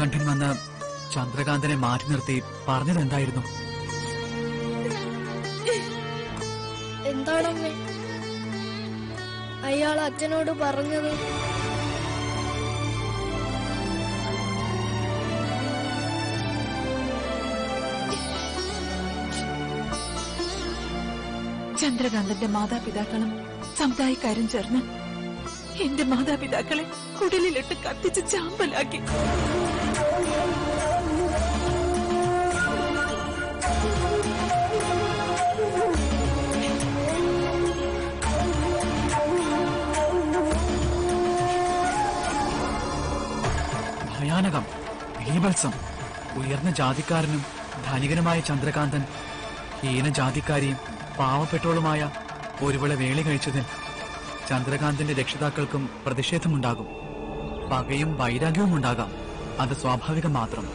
നീലകണ്ഠൻ വന്ന് ചന്ദ്രകാന്തനെ മാറ്റി നിർത്തി പറഞ്ഞത് എന്തായിരുന്നു എന്താണമ്മേ അയാൾ അച്ഛനോട് പറഞ്ഞത് ചന്ദ്രകാന്തന്റെ മാതാപിതാക്കളും സമുദായക്കാരും ചേർന്ന് എന്റെ മാതാപിതാക്കളെ കുടലിലിട്ട് കത്തിച്ച് ചാമ്പലാക്കി ഭയാനകം ഭീഭത്സം ഉയർന്ന ജാതിക്കാരനും ധനികനുമായ ചന്ദ്രകാന്തൻ ഹീന ജാതിക്കാരിയും പാവപ്പെട്ടവളുമായ ഒരുവളെ വേളി കഴിച്ചതിൽ ചന്ദ്രകാന്തന്റെ രക്ഷിതാക്കൾക്കും പ്രതിഷേധമുണ്ടാകും പകയും വൈരാഗ്യവും ഉണ്ടാകാം അത് സ്വാഭാവികം മാത്രം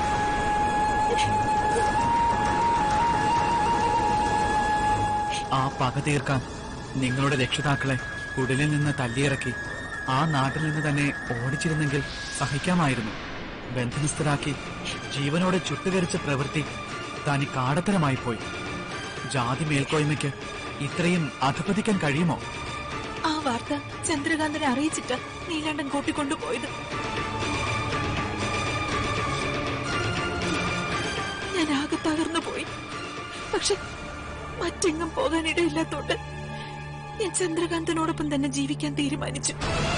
ആ പക തീർക്കാൻ നിങ്ങളുടെ രക്ഷിതാക്കളെ കുടിലിൽ നിന്ന് തല്ലിയിറക്കി ആ നാട്ടിൽ നിന്ന് തന്നെ ഓടിച്ചിരുന്നെങ്കിൽ സഹിക്കാമായിരുന്നു ബന്ധനസ്ഥരാക്കി ജീവനോടെ ചുട്ടുകരിച്ച പ്രവൃത്തി തനി കാടത്തരമായി പോയി ജാതി മേൽക്കോയ്മയ്ക്ക് ഇത്രയും അധപതിക്കാൻ കഴിയുമോ ആ വാർത്ത ചന്ദ്രകാന്തനെ അറിയിച്ചിട്ട് നീലാണ്ടൻ കൂട്ടിക്കൊണ്ടുപോയത് ഞാൻ ആകെ തകർന്നു പോയി പക്ഷെ മറ്റെങ്ങും പോകാനിടയില്ലാത്തോണ്ട് ഞാൻ ചന്ദ്രകാന്തനോടൊപ്പം തന്നെ ജീവിക്കാൻ തീരുമാനിച്ചു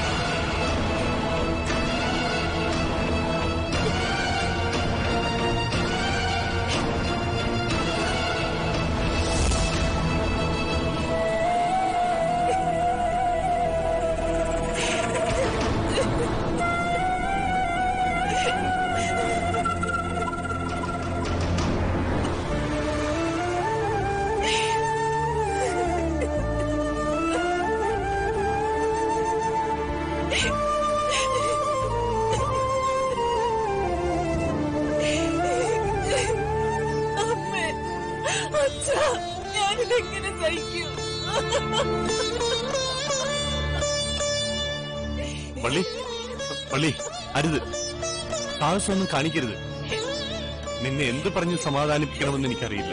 അമ്മേ അച്ഛാ ഞാനിതെങ്ങനെ സഹിക്കൂ വള്ളി വള്ളി അരുത് സാഹസമൊന്നും കാണിക്കരുത് നിന്നെ എന്ത് പറഞ്ഞ് സമാധാനിപ്പിക്കണമെന്ന് എനിക്കറിയില്ല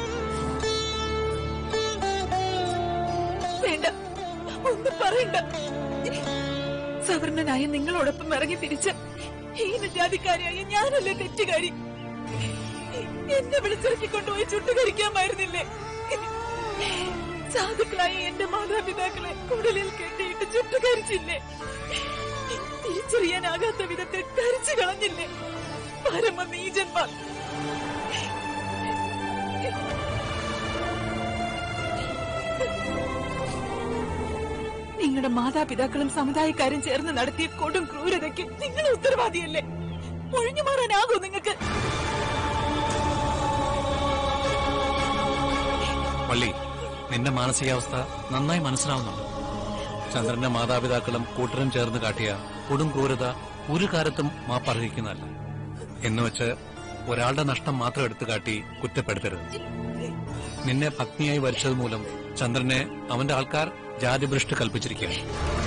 വേണ്ട ഒന്നും പറയണ്ട സവർണനായ നിങ്ങളോടൊപ്പം ഇറങ്ങി തിരിച്ച ഹീനജാതിക്കാരിയായ ഞാനല്ലേ തെറ്റുകാരി എന്നെ വിളിച്ചിറക്കിക്കൊണ്ടുപോയി ചുട്ടുകരിക്കാമായിരുന്നില്ലേ സാധുക്കളായ എന്റെ മാതാപിതാക്കളെ കുടലിൽ കെട്ടിയിട്ട് ചുട്ടുകരിച്ചില്ലേ തിരിച്ചറിയാനാകാത്ത വിധത്തിൽ കരിച്ചു കളഞ്ഞില്ലേ പരമ നീചന്മാർ നിങ്ങളുടെ മാതാപിതാക്കളും സമുദായക്കാരും ചേർന്ന് നടത്തിയ കൊടും ക്രൂരതയ്ക്ക് നിങ്ങൾ ഉത്തരവാദിയല്ലേ ഒഴിഞ്ഞു മാറാനാകോ നിങ്ങൾക്ക് പള്ളി നിന്റെ മാനസികാവസ്ഥ നന്നായി മനസ്സിലാവുന്നുണ്ട് ചന്ദ്രന്റെ മാതാപിതാക്കളും കൂട്ടരും ചേർന്ന് കാട്ടിയ കൊടും ക്രൂരത ഒരു കാലത്തും മാപ്പർഹിക്കുന്നതല്ല എന്നുവെച്ച് ഒരാളുടെ നഷ്ടം മാത്രം എടുത്തു കാട്ടി കുറ്റപ്പെടുത്തരുത് നിന്നെ പത്നിയായി വരിച്ചത് മൂലം ചന്ദ്രനെ അവന്റെ ആൾക്കാർ ജാതിഭ്രഷ്ട് കൽപ്പിച്ചിരിക്കുകയാണ്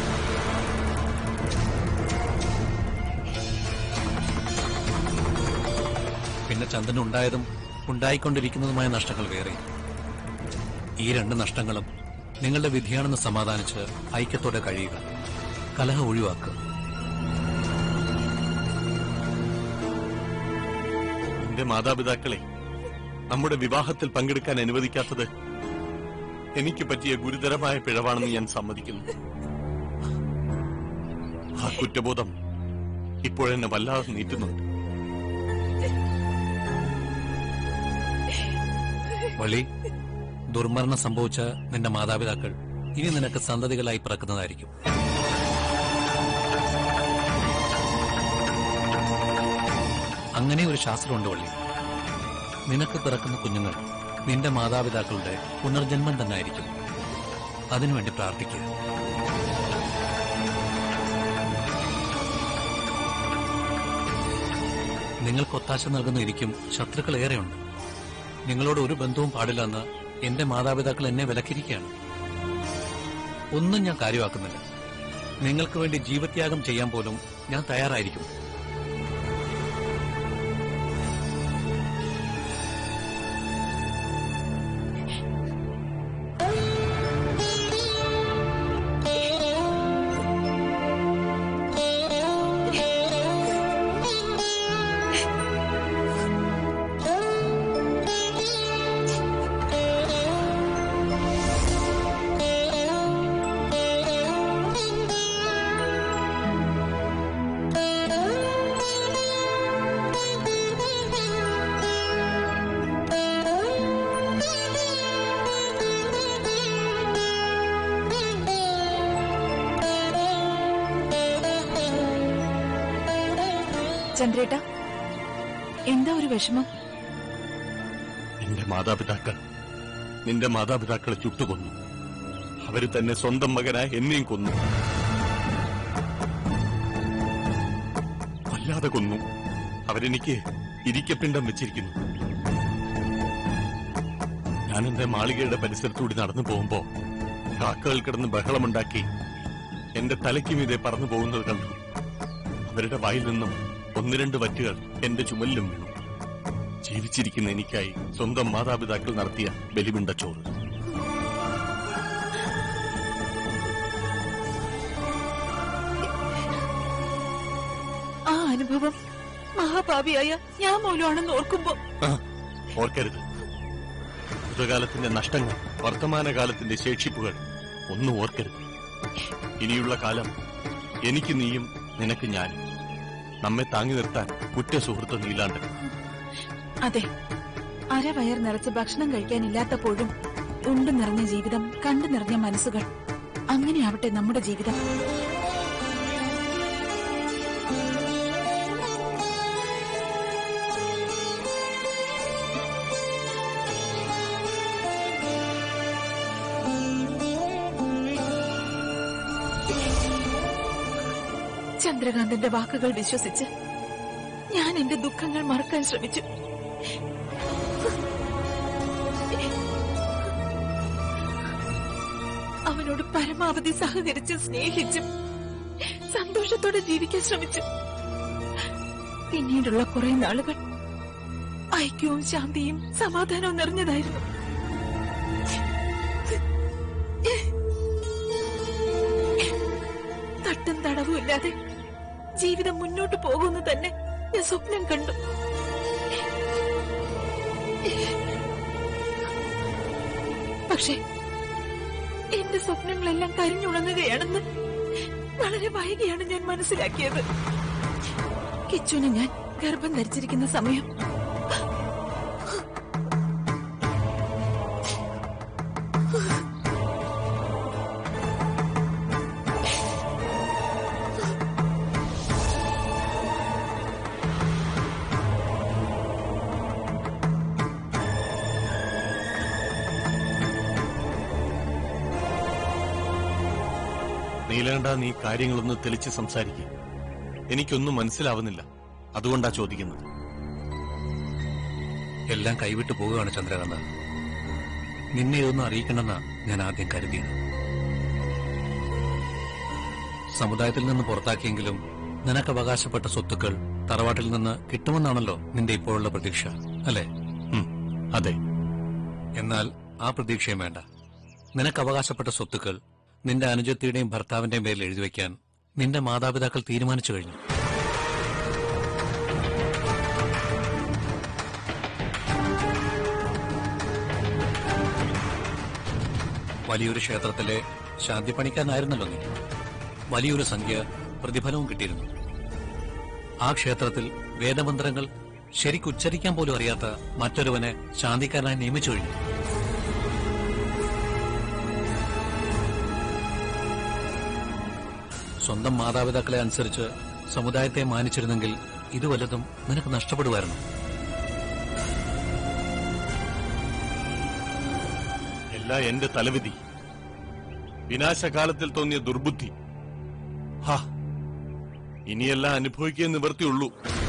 പിന്നെ ചന്ദ്രൻ ഉണ്ടായതും ഉണ്ടായിക്കൊണ്ടിരിക്കുന്നതുമായ നഷ്ടങ്ങൾ വേറെ ഈ രണ്ട് നഷ്ടങ്ങളും നിങ്ങളുടെ വിധിയാണെന്ന് സമാധാനിച്ച് ഐക്യത്തോടെ കഴിയുക കലഹം ഒഴിവാക്കുക എന്റെ മാതാപിതാക്കളെ നമ്മുടെ വിവാഹത്തിൽ പങ്കെടുക്കാൻ അനുവദിക്കാത്തത് എനിക്ക് പറ്റിയ ഗുരുതരമായ പിഴവാണെന്ന് ഞാൻ സമ്മതിക്കുന്നു ആ കുറ്റബോധം ഇപ്പോഴെന്നെ വല്ലാതെ നീറ്റുന്നുണ്ട് വള്ളി ദുർമരണം സംഭവിച്ച നിന്റെ മാതാപിതാക്കൾ ഇനി നിനക്ക് സന്തതികളായി പിറക്കുന്നതായിരിക്കും അങ്ങനെ ഒരു ശാസ്ത്രമുണ്ട് വള്ളി നിനക്ക് പിറക്കുന്ന കുഞ്ഞുങ്ങൾ നിന്റെ മാതാപിതാക്കളുടെ പുനർജന്മം തന്നെ ആയിരിക്കും അതിനുവേണ്ടി പ്രാർത്ഥിക്കുക നിങ്ങൾക്ക് ഒത്താശ നൽകുന്ന എനിക്കും ശത്രുക്കൾ ഏറെയുണ്ട് നിങ്ങളോട് ഒരു ബന്ധവും പാടില്ലെന്ന് എന്റെ മാതാപിതാക്കൾ എന്നെ വിലക്കിരിക്കുകയാണ് ഒന്നും ഞാൻ കാര്യമാക്കുന്നില്ല നിങ്ങൾക്ക് വേണ്ടി ജീവത്യാഗം ചെയ്യാൻ പോലും ഞാൻ തയ്യാറായിരിക്കും ചന്ദ്രേട്ട എന്താ ഒരു വിഷമം നിന്റെ മാതാപിതാക്കൾ നിന്റെ മാതാപിതാക്കളെ ചുട്ടുകൊന്നു അവര് തന്നെ സ്വന്തം മകനായി എന്നെയും കൊന്നു വല്ലാതെ കൊന്നു അവരെനിക്ക് ഇരിക്കപ്പിണ്ടം വെച്ചിരിക്കുന്നു ഞാൻ എന്റെ മാളികയുടെ പരിസരത്തൂടി നടന്നു പോകുമ്പോ കാക്കകൾ കിടന്ന് ബഹളമുണ്ടാക്കി എന്റെ തലയ്ക്ക് മീതെ പറന്നു പോകുന്നത് കണ്ടു അവരുടെ വായിൽ നിന്നും ഒന്ന് രണ്ട് വറ്റുകൾ എന്റെ ചുമലിലും വീണു ജീവിച്ചിരിക്കുന്ന എനിക്കായി സ്വന്തം മാതാപിതാക്കൾ നടത്തിയ ബലിമിണ്ട ചോറ് ആ അനുഭവം മഹാപാപിയായ ഞാൻ മൂലമാണെന്ന് ഓർക്കുമ്പോ ആ, ഓർക്കരുത് ഭൂതകാലത്തിന്റെ നഷ്ടങ്ങൾ വർത്തമാനകാലത്തിന്റെ ശേഷിപ്പുകൾ ഒന്നും ഓർക്കരുത് ഇനിയുള്ള കാലം എനിക്ക് നീയും നിനക്ക് ഞാനും നമ്മെ താങ്ങി നിർത്താൻ കുറ്റ സുഹൃത്ത് നീലാണ്ട് അതെ അരവയർ നിറച്ച് ഭക്ഷണം കഴിക്കാനില്ലാത്തപ്പോഴും ഉണ്ടു നിറഞ്ഞ ജീവിതം കണ്ടു നിറഞ്ഞ മനസ്സുകൾ അങ്ങനെയാവട്ടെ നമ്മുടെ ജീവിതം ചന്ദ്രകാന്തന്റെ വാക്കുകൾ വിശ്വസിച്ച് ഞാൻ എന്റെ ദുഃഖങ്ങൾ മറക്കാൻ ശ്രമിച്ചു അവനോട് പരമാവധി സഹകരിച്ച് സ്നേഹിച്ചും സന്തോഷത്തോടെ ജീവിക്കാൻ ശ്രമിച്ചു പിന്നീടുള്ള കുറെ നാളുകൾ ഐക്യവും ശാന്തിയും സമാധാനവും നിറഞ്ഞതായിരുന്നു തട്ടും തടവും ഇല്ലാതെ ജീവിതം മുന്നോട്ട് പോകുമെന്ന് തന്നെ ഞാൻ സ്വപ്നം കണ്ടു പക്ഷേ എന്റെ സ്വപ്നങ്ങളെല്ലാം കരിഞ്ഞുണങ്ങുകയാണെന്ന് വളരെ വൈകിയാണ് ഞാൻ മനസ്സിലാക്കിയത് കിച്ചുവിനെ ഞാൻ ഗർഭം ധരിച്ചിരിക്കുന്ന സമയം നീലേണ്ട നീ കാര്യങ്ങളൊന്ന് തെളിച്ച് സംസാരിക്കും എനിക്കൊന്നും മനസ്സിലാവുന്നില്ല അതുകൊണ്ടാ ചോദിക്കുന്നത് എല്ലാം കൈവിട്ടു പോവുകയാണ് ചന്ദ്രകാന്ത നിന്നെ ഇതൊന്നും അറിയിക്കണമെന്നാ ഞാൻ ആദ്യം കരുതിയത് സമുദായത്തിൽ നിന്ന് പുറത്താക്കിയെങ്കിലും നിനക്ക് അവകാശപ്പെട്ട സ്വത്തുക്കൾ തറവാട്ടിൽ നിന്ന് കിട്ടുമെന്നാണല്ലോ നിന്റെ ഇപ്പോഴുള്ള പ്രതീക്ഷ അല്ലേ ഉം, അതെ എന്നാൽ ആ പ്രതീക്ഷയും വേണ്ട നിനക്ക് അവകാശപ്പെട്ട സ്വത്തുക്കൾ നിന്റെ അനുജത്തിയുടെയും ഭർത്താവിന്റെയും പേരിൽ എഴുതി വയ്ക്കാൻ നിന്റെ മാതാപിതാക്കൾ തീരുമാനിച്ചു കഴിഞ്ഞു വലിയൊരു ക്ഷേത്രത്തിലെ ശാന്തിപ്പണിക്കാരനായിരുന്നല്ലോ നീ വലിയൊരു സംഖ്യ പ്രതിഫലവും കിട്ടിയിരുന്നു ആ ക്ഷേത്രത്തിൽ വേദമന്ത്രങ്ങൾ ശരിക്കുച്ചരിക്കാൻ പോലും അറിയാത്ത മറ്റൊരുവനെ ശാന്തിക്കാരനായി നിയമിച്ചു കഴിഞ്ഞു സ്വന്തം മാതാപിതാക്കളെ അനുസരിച്ച് സമുദായത്തെ മാനിച്ചിരുന്നെങ്കിൽ ഇത് വല്ലതും നിനക്ക് നഷ്ടപ്പെടുമായിരുന്നു എല്ലാം എന്റെ തലവിധി വിനാശകാലത്തിൽ തോന്നിയ ദുർബുദ്ധി ഹാ ഇനിയെല്ലാം അനുഭവിക്കാൻ നിവർത്തിയുള്ളൂ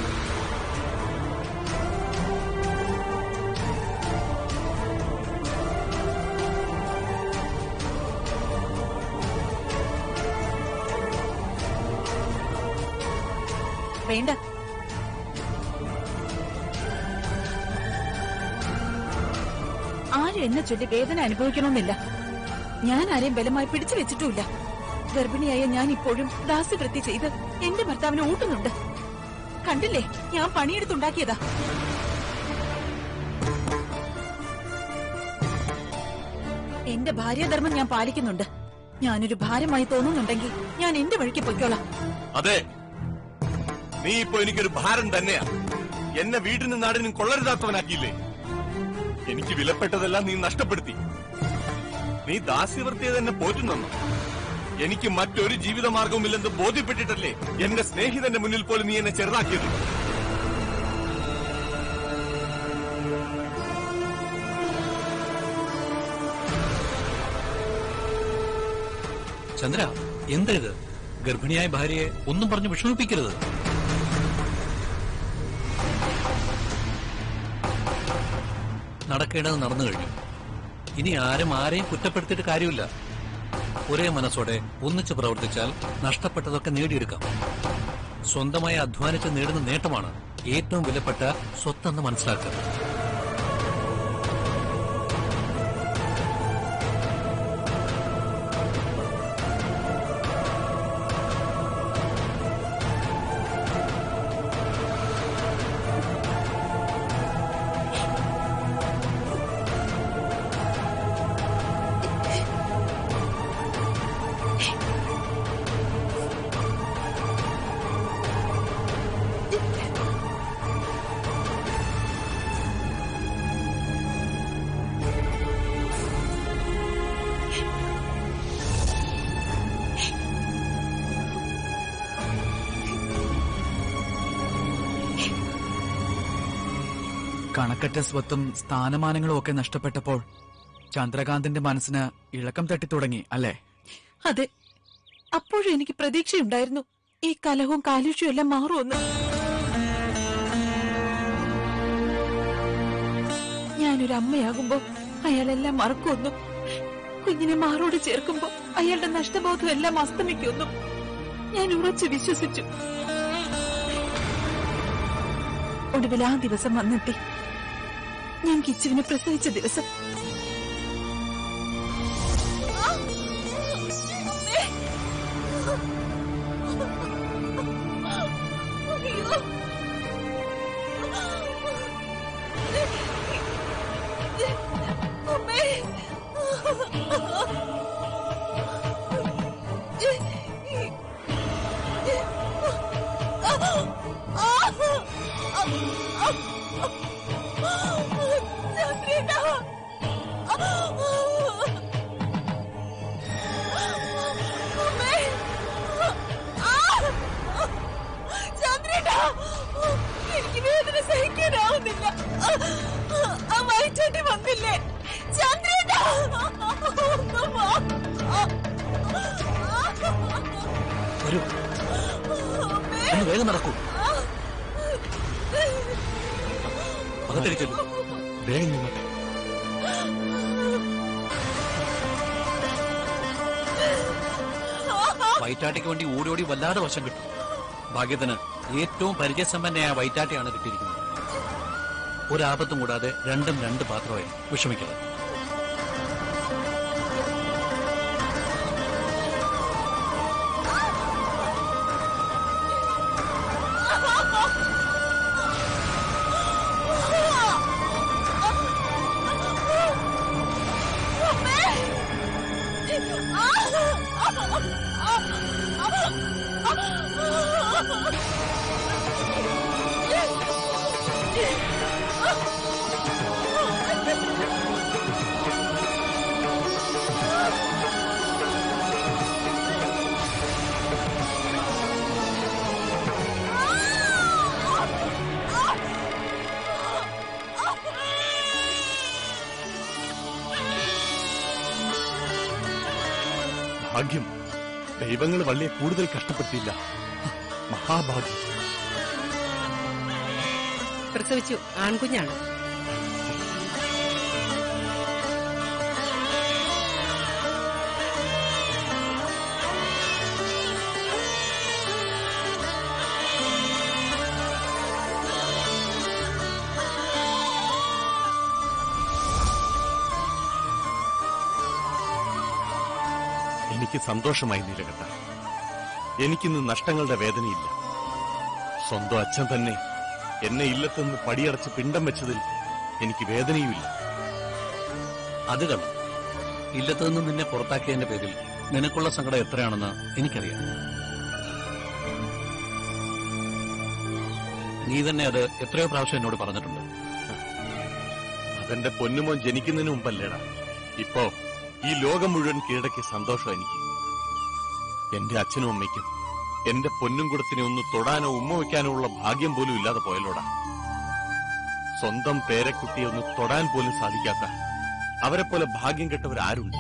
വേണ്ട ആരും എന്നെ ചൊല്ലി വേദന അനുഭവിക്കണമെന്നില്ല ഞാൻ ആരെയും ബലമായി പിടിച്ചു വെച്ചിട്ടുമില്ല ഗർഭിണിയായ ഞാൻ ഇപ്പോഴും ദാസ്യവൃത്തി ചെയ്ത് എന്റെ ഭർത്താവിനെ ഊട്ടുന്നുണ്ട് കണ്ടില്ലേ ഞാൻ പണിയെടുത്തുണ്ടാക്കിയതാ എന്റെ ഭാര്യാധർമ്മം ഞാൻ പാലിക്കുന്നുണ്ട് ഞാനൊരു ഭാരമായി തോന്നുന്നുണ്ടെങ്കിൽ ഞാൻ എന്റെ വഴിക്ക് പൊയ്ക്കോളാം അതെ നീ ഇപ്പൊ എനിക്കൊരു ഭാരം തന്നെയാ എന്നെ വീടിനും നാടിനും കൊള്ളരുതാത്തവനാക്കിയില്ലേ എനിക്ക് വിലപ്പെട്ടതെല്ലാം നീ നഷ്ടപ്പെടുത്തി നീ ദാസ്യവൃത്തിയെ തന്നെ പോറ്റുന്നു എനിക്ക് മറ്റൊരു ജീവിതമാർഗവുമില്ലെന്ന് ബോധ്യപ്പെട്ടിട്ടല്ലേ എന്റെ സ്നേഹിതന്റെ മുന്നിൽ പോലും നീ എന്നെ ചെറുതാക്കിയത് ചന്ദ്ര എന്താ ഇത് ഗർഭിണിയായ ഭാര്യയെ ഒന്നും പറഞ്ഞു വിഷമിപ്പിക്കരുത് നടക്കേണ്ടത് നടന്നു കഴിഞ്ഞു ഇനി ആരും ആരെയും കുറ്റപ്പെടുത്തിയിട്ട് കാര്യമില്ല ഒരേ മനസ്സോടെ ഒന്നിച്ച് പ്രവർത്തിച്ചാൽ നഷ്ടപ്പെട്ടതൊക്കെ നേടിയെടുക്കാം സ്വന്തമായി അധ്വാനിച്ച് നേടുന്ന നേട്ടമാണ് ഏറ്റവും വിലപ്പെട്ട സ്വത്തെന്ന് മനസ്സിലാക്കുക കണക്കറ്റ സ്വത്തും സ്ഥാനമാനങ്ങളും ഒക്കെ നഷ്ടപ്പെട്ടപ്പോൾ ചന്ദ്രകാന്തിന്റെ മനസ്സിന് ഇളക്കം തട്ടിത്തുടങ്ങി അല്ലേ അതെ അപ്പോഴും എനിക്ക് പ്രതീക്ഷയുണ്ടായിരുന്നു ഈ കലഹവും കാലുഷ്യവും എല്ലാം മാറുമെന്ന് ഞാനൊരു അമ്മയാകുമ്പോ അയാളെല്ലാം മറക്കുമെന്നു കുഞ്ഞിനെ മാറോട് ചേർക്കുമ്പോ അയാളുടെ നഷ്ടബോധം എല്ലാം അസ്തമിക്കുന്നു ഞാൻ ഉറച്ചു വിശ്വസിച്ചു ഒടുവിൽ ആ ദിവസം വന്നെത്തി ഞാൻ കിച്ചുവിനെ പ്രസവിച്ച ദിവസം എനിക്ക് വേദന സഹിക്കാനാവുന്നില്ല ആ വയറ്റാണ്ടി വന്നില്ലേ ചന്ദ്രേട്ടാ വരൂ ഒന്ന് വേഗം നടക്കൂ അകത്തേക്ക് ചെല്ലൂ വേഗം നിന്നോട്ടെ വൈറ്റാട്ടിക്ക് വേണ്ടി ഓടി ഓടി വല്ലാതെ വശം കിട്ടും ഭാഗ്യത്തിന് ഏറ്റവും പരിചയസമ്പന്നയായ വൈറ്റാട്ടിയാണ് കിട്ടിയിരിക്കുന്നത് ഒരാപത്തും കൂടാതെ രണ്ടും രണ്ട് പാത്രമായി വിഷമിക്കരുത് ഭാഗ്യം ദൈവങ്ങൾ വള്ളിയെ കൂടുതൽ കഷ്ടപ്പെടുത്തിയില്ല മഹാഭാഗ്യം പ്രസവിച്ചു ആൺകുഞ്ഞാണ് എനിക്ക് സന്തോഷമായി നീലകണ്ഠ എനിക്കിന്ന് നഷ്ടങ്ങളുടെ വേദനയില്ല സ്വന്തം അച്ഛൻ തന്നെ എന്നെ ഇല്ലത്തുനിന്ന് പടിയടച്ച് പിണ്ടം വെച്ചതിൽ എനിക്ക് വേദനയുമില്ല അത് കള്ളം ഇല്ലത്ത് നിന്ന് നിന്നെ പുറത്താക്കിയതിന്റെ പേരിൽ നിനക്കുള്ള സങ്കടം എത്രയാണെന്ന് എനിക്കറിയാം നീ തന്നെ അത് എത്രയോ പ്രാവശ്യം എന്നോട് പറഞ്ഞിട്ടുണ്ട് അതെന്റെ പൊന്നുമോൻ ജനിക്കുന്നതിന് മുമ്പല്ലേടാ ഇപ്പോ ഈ ലോകം മുഴുവൻ കീഴടക്കിയ സന്തോഷം എനിക്ക് എന്റെ അച്ഛനും അമ്മയ്ക്കും എന്റെ പൊന്നും കുടത്തിനെ ഒന്ന് തൊടാനോ ഉമ്മ വയ്ക്കാനോ ഉള്ള ഭാഗ്യം പോലും ഇല്ലാതെ പോയല്ലോടാ സ്വന്തം പേരക്കുട്ടിയെ ഒന്ന് തൊടാൻ പോലും സാധിക്കാത്ത അവരെ പോലെ ഭാഗ്യം കെട്ടവരാരുണ്ട്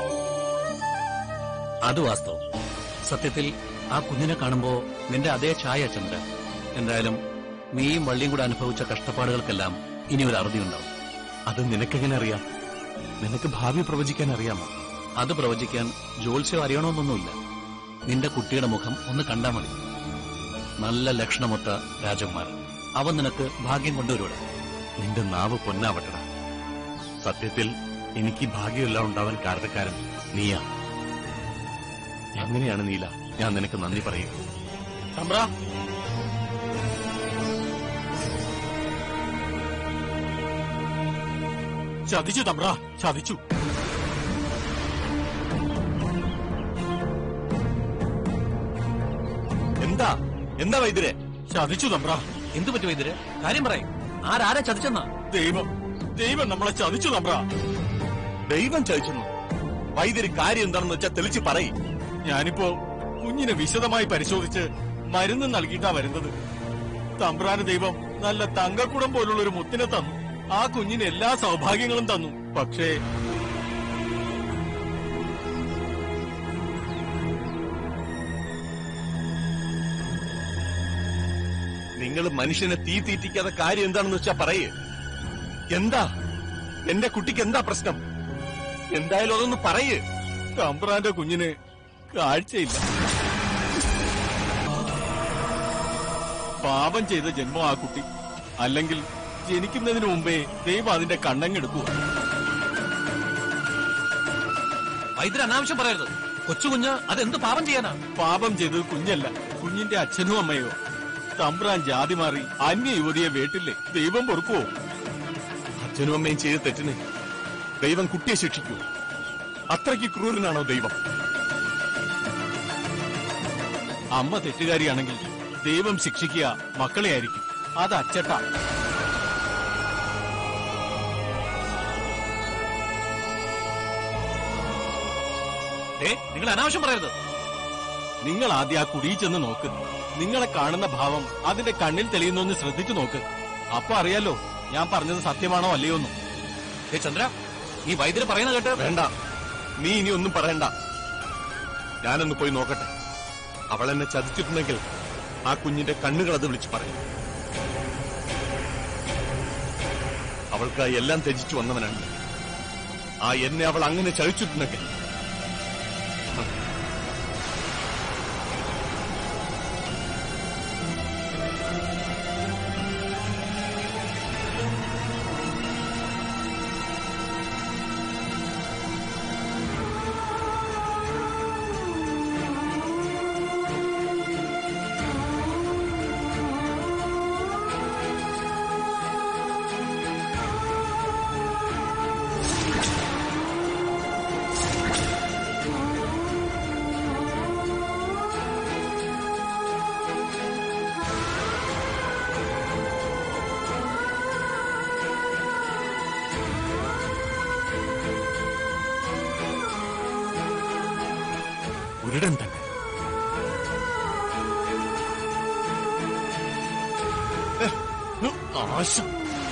അത് വാസ്തവം സത്യത്തിൽ ആ കുഞ്ഞിനെ കാണുമ്പോ നിന്റെ അതേ ഛായ ചന്ദ്ര എന്തായാലും നീയും വള്ളിയും കൂടെ അനുഭവിച്ച കഷ്ടപ്പാടുകൾക്കെല്ലാം ഇനി ഒരു അറുതി ഉണ്ടാവും അത് നിനക്കെങ്ങനെ അറിയാം നിനക്ക് ഭാവി പ്രവചിക്കാൻ അറിയാമോ അത് പ്രവചിക്കാൻ ജ്യോത്സ്യം അറിയണമെന്നൊന്നുമില്ല നിന്റെ കുട്ടിയുടെ മുഖം ഒന്ന് കണ്ടാ മതി നല്ല ലക്ഷണമൊത്ത രാജകുമാർ അവൻ നിനക്ക് ഭാഗ്യം കൊണ്ടുവരൂടെ നിന്റെ നാവ് പൊന്നാവട്ടട സത്യത്തിൽ എനിക്ക് ഈ ഭാഗ്യമെല്ലാം ഉണ്ടാവാൻ കാരണക്കാരൻ നീയാ എങ്ങനെയാണ് നീല ഞാൻ നിനക്ക് നന്ദി പറയും തമ്പ്ര ചതിച്ചു തമ്പ്ര ചതിച്ചു എന്താ എന്താ വൈദ്യരെ ചതിച്ചു തമ്പ്ര എന്തു പറ്റും ഇതിര് കാര്യം പറയും ആരാരെ ചതിച്ചെന്നാ ദൈവം ദൈവം നമ്മളെ ചതിച്ചു തമ്പ്ര ദൈവം ചതിച്ചെന്നു വൈദ്യര് കാര്യം എന്താണെന്ന് വെച്ചാൽ തെളിച്ച് പറയും ഞാനിപ്പോ കുഞ്ഞിനെ വിശദമായി പരിശോധിച്ച് മരുന്ന് നൽകിയിട്ടാ വരുന്നത് തമ്പ്രാന് ദൈവം നല്ല തങ്കക്കുടം പോലുള്ള ഒരു മുത്തിനെ തന്നു ആ കുഞ്ഞിന് എല്ലാ സൗഭാഗ്യങ്ങളും തന്നു പക്ഷേ നിങ്ങൾ മനുഷ്യനെ തീ തീറ്റിക്കാതെ കാര്യം എന്താണെന്ന് വെച്ചാ പറയേ എന്താ എന്റെ കുട്ടിക്ക് എന്താ പ്രശ്നം എന്തായാലും അതൊന്ന് പറയേ തമ്പ്രാന്റെ കുഞ്ഞിന് കാഴ്ചയില്ല പാപം ചെയ്ത ജന്മം ആ കുട്ടി അല്ലെങ്കിൽ ജനിക്കുന്നതിന് മുമ്പേ ദൈവം അതിന്റെ കണ്ണങ്ങെടുക്കുക വൈദ്യർ അനാവശ്യം പറയരുത് കൊച്ചുകുഞ്ഞ് അതെന്ത് പാപം ചെയ്യാനാ പാപം ചെയ്തത് കുഞ്ഞല്ല കുഞ്ഞിന്റെ അച്ഛനും അമ്മയോ തമ്പ്രാൻ ജാതി മാറി അന്യ യുവതിയെ വേട്ടില്ലേ ദൈവം പൊറുക്കുവോ അച്ഛനും അമ്മയും ചെയ്ത തെറ്റിന് ദൈവം കുട്ടിയെ ശിക്ഷിക്കൂ അത്രയ്ക്ക് ക്രൂരനാണോ ദൈവം അമ്മ തെറ്റുകാരിയാണെങ്കിൽ ദൈവം ശിക്ഷിക്കുക മക്കളെ ആയിരിക്കും അത് അച്ചട്ട ഏ നിങ്ങൾ അനാവശ്യം പറയരുത് നിങ്ങൾ ആദ്യം ആ കുടിയിൽ ചെന്ന് നോക്ക് നിങ്ങളെ കാണുന്ന ഭാവം അതിന്റെ കണ്ണിൽ തെളിയുന്നൊന്ന് ശ്രദ്ധിച്ചു നോക്ക് അപ്പൊ അറിയാലോ ഞാൻ പറഞ്ഞത് സത്യമാണോ അല്ലയോ എന്ന് ഏ ചന്ദ്ര ഈ വൈദ്യര് പറയുന്ന കേട്ട് വേണ്ട നീ ഇനി ഒന്നും പറയണ്ട ഞാനൊന്ന് പോയി നോക്കട്ടെ അവൾ എന്നെ ചതിച്ചിട്ടുണ്ടെങ്കിൽ ആ കുഞ്ഞിന്റെ കണ്ണുകൾ അത് വിളിച്ചു പറയും അവൾക്ക് എല്ലാം ത്യജിച്ചു വന്നവനാണ് ആ എന്നെ അവൾ അങ്ങനെ ചതിച്ചിട്ടുണ്ടെങ്കിൽ ഉരുടൻ തന്നെ ആശം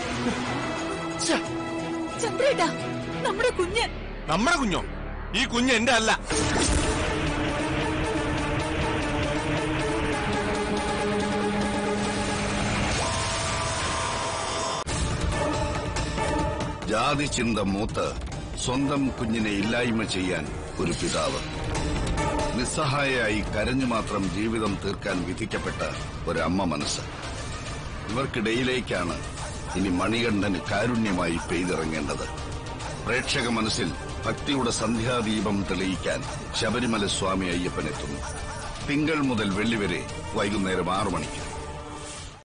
ചന്ദ്രേട്ടാ നമ്മുടെ കുഞ്ഞ് നമ്മുടെ കുഞ്ഞോ ഈ കുഞ്ഞ് എന്റെ അല്ല ജാതി ചിന്ത മൂത്ത് സ്വന്തം കുഞ്ഞിനെ ഇല്ലായ്മ ചെയ്യാൻ ഒരു പിതാവ് നിസ്സഹായയായി കരഞ്ഞു മാത്രം ജീവിതം തീർക്കാൻ വിധിക്കപ്പെട്ട ഒരമ്മ മനസ്സ് ഇവർക്കിടയിലേക്കാണ് ഇനി മണികണ്ഠന് കാരുണ്യമായി പെയ്തിറങ്ങേണ്ടത് പ്രേക്ഷക മനസ്സിൽ ഭക്തിയുടെ സന്ധ്യാദീപം തെളിയിക്കാൻ ശബരിമല സ്വാമി അയ്യപ്പനെത്തുന്നു തിങ്കൾ മുതൽ വെള്ളി വരെ വൈകുന്നേരം ആറു മണിക്ക്